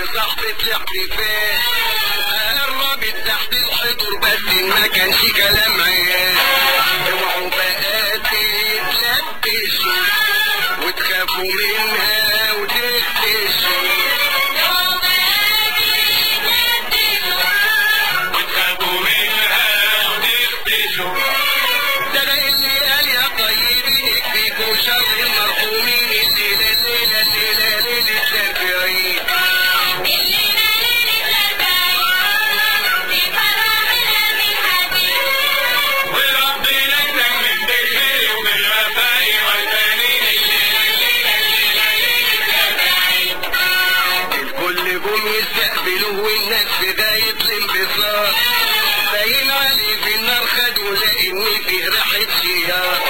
صاحبة الاحتفال قربت تحت الحضور بس ما كانش كلام عيال اوعوا بقى تتلبسوا وتخافوا منها وتختشوا وتخافوا منها وتختشوا ده انا اللي قال يا طيبين يكفيكوا شر المرحومين الليلة الليلة الليلة ليلة الأربعين وربنا يتمم بالخير وبالوفاء والبنين الكل جم يستقبلوه والناس في غاية الانبساط باين عليه في النار خدوا لان فيه ريحة شيار